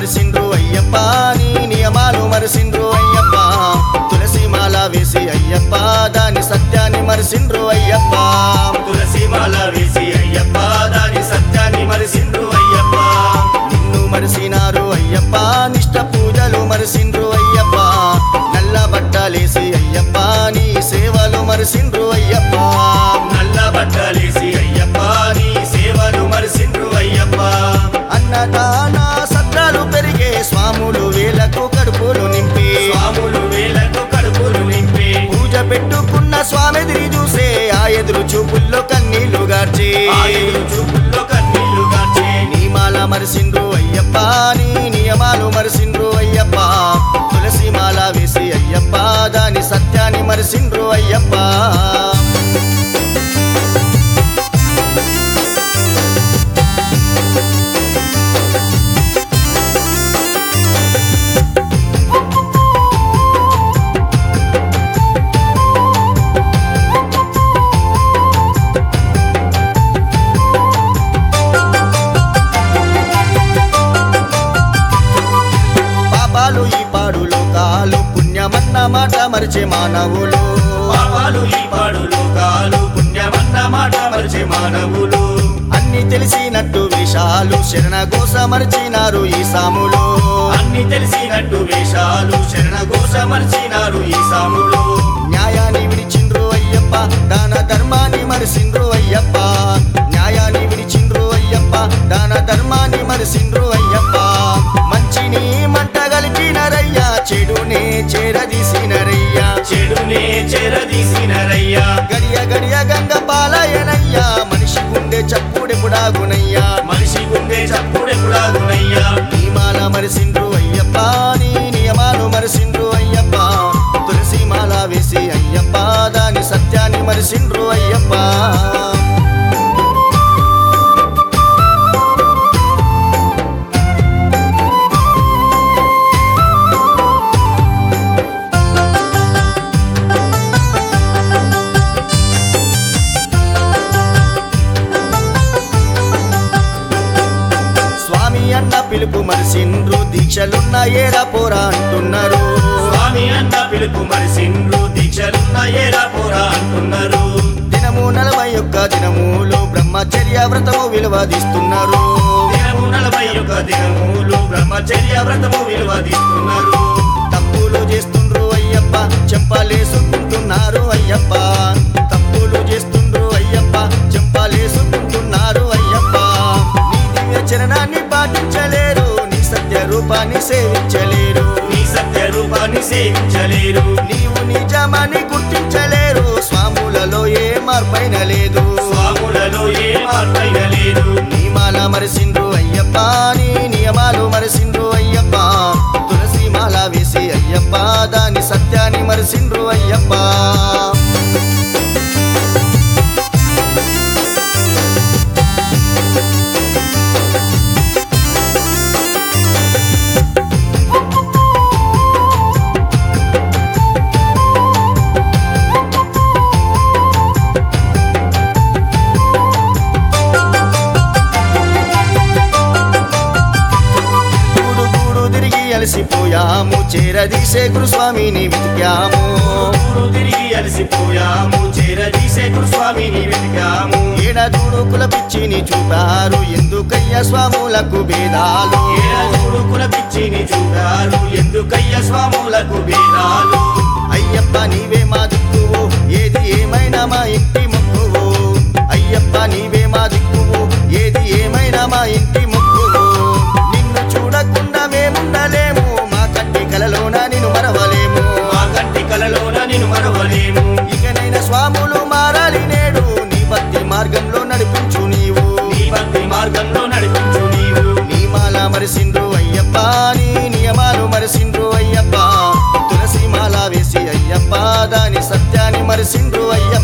మరిసిండ్రు అయ్యప్ప నీ నియమాలు మరిసిండ్రు అయ్యప్ప తులసి మాల వేసి అయ్యప్ప దాని సత్యాన్ని మరిసిండ్రు అయ్యప్ప తులసి మాల వేసి అయ్యప్ప దాని సత్యాన్ని మరిసిండ్రు అయ్యప్ప నిన్ను మరిసినారు అయ్యప్ప నిష్ట పూజలు మరిసిండ్రు అయ్యప్ప నల్ల బట్టలేసి అయ్యప్ప నీ సేవలు మరిసిండ్రు అయ్యప్ప నల్ల బట్టలేసి అయ్యప్ప నీ సేవలు మరిసిండ్రు అయ్యప్ప అన్నదాన సత్రాలు పెరిగే స్వాములు వేలకు కడుపులు నింపి స్వాములు వేలకు కడుపులు నింపి పూజ పెట్టుకున్న స్వామిదిరి చూసే ఆ ఎదురు చూపుల్లో కన్నీళ్లు గార్చి ఆ ఎదురు చూపుల్లో కన్నీళ్లు గార్చే నీమాల మరిసిండ్రు అయ్యప్ప నీ నియమాలు మరిసిండ్రు అయ్యప్ప తులసి మాల వేసి అయ్యప్ప దాని సత్యాన్ని మరిసిండ్రు అయ్యప్ప పాపాలు ఈ పాడు లోకాలు పుణ్యమన్న మాట మరిచే మానవులు పాపాలు ఈ పాడు లోకాలు పుణ్యమన్న మాట మరిచే మానవులు అన్ని తెలిసినట్టు వేషాలు శరణ గోస మరిచినారు ఈ సాములు అన్ని తెలిసినట్టు వేషాలు శరణ ఘోష మరిచినారు ఈ సాములు న్యాయాన్ని విడిచిండ్రు అయ్యప్ప దాన ధర్మాన్ని మరిసిండ్రు అయ్యప్ప న్యాయాన్ని విడిచిండ్రు అయ్యప్ప దాన ధర్మాన్ని మరిసిండ్రు అయ్యప్ప మంచిని మంట గలిపినరయ్యా చెడునే చేరదీసినరయ్యా చెడునే చెరదీసినరయ్యా గడియ గడియ గంగ పాలయనయ్యా మనిషి గుండె చప్పుడెపుడాగునయ్యా మనిషి గుండె చప్పుడెప్పుడాగునయ్యా నియమాల మరిసిండ్రు అయ్యప్ప నీ నియమాలు మరిసిండ్రు అయ్యప్ప తులసి మాల వేసి అయ్యప్ప దాని సత్యాన్ని మరిసిండ్రు అయ్యప్ప స్వామి అన్న పిలుపు మరిసిండ్రు దీక్షలున్న ఏరా పోరా అంటున్నారు స్వామి అన్న పిలుపు మరిసిండ్రు దీక్షలున్న ఏరా పోరా అంటున్నారు దినము నలభై ఒక్క దినములు బ్రహ్మచర్య వ్రతము విలువదిస్తున్నారు దినము నలభై ఒక దినములు బ్రహ్మచర్య వ్రతము విలువదిస్తున్నారు తప్పులు చేస్తుండ్రు అయ్యప్ప చెంపలేసుకుంటున్నారు అయ్యప్ప తప్పులు చేస్తుండ్రు అయ్యప్ప చెంపలేసుకుంటున్నారు అయ్యప్ప నీ దివ్య చరణాన్ని పాటించలేరు నీ సత్య రూపాన్ని సేవించలేరు నీ సత్య రూపాన్ని సేవించలేరు నీవు నిజమని గుర్తించలేరు స్వాములలో ఏ మార్పైన లేదు స్వాములలో ఏ మార్పైన లేదు నియమాల మరిసిండ్రు అయ్యప్ప నీ నియమాలు మరిసిండ్రు అయ్యప్ప తులసి మాల వేసి అయ్యప్ప దాని సత్యాన్ని మరిసిండ్రు అయ్యప్ప గూడు గూడు తిరిగి అలసిపోయాము చేరదీసే గురుస్వామిని వెతికాము ఊరు తిరిగి అలసిపోయాము చేరదీసే గురుస్వామిని వెతికాము ఏడదూడు కులపిచ్చిని చూపారు ఎందుకయ్య స్వాములకు భేదాలు ఏడూరు కుల పిచ్చిని చూడారు ఎందుకయ్య స్వాములకు భేదాలు అయ్యప్ప నీవే మా దిక్కువు ఏది ఏమైనా మా ఇంటి మొక్కువు అయ్యప్ప నీవే మా దిక్కువు ఏది ఏమైనా మా ఇంటి మొక్కువు నిన్ను చూడకుండా మేముండలేము మా కంటి కలలోన నిన్ను మరవలేము మా కంటి కలలోన నిన్ను మరవలేము ఇకనైనా స్వాములు మారాలి నేడు నీ భక్తి మార్గంలో నడిపించు నీవు నీ భక్తి మార్గంలో నడిపించు నీవు నీ మాల మరిసిండ్రు అయ్యప్ప నీ నియమాలు మరిసిండ్రు అయ్యప్ప తులసి మాల వేసి అయ్యప్ప దాని సత్యాన్ని మరిసిండ్రు అయ్యప్ప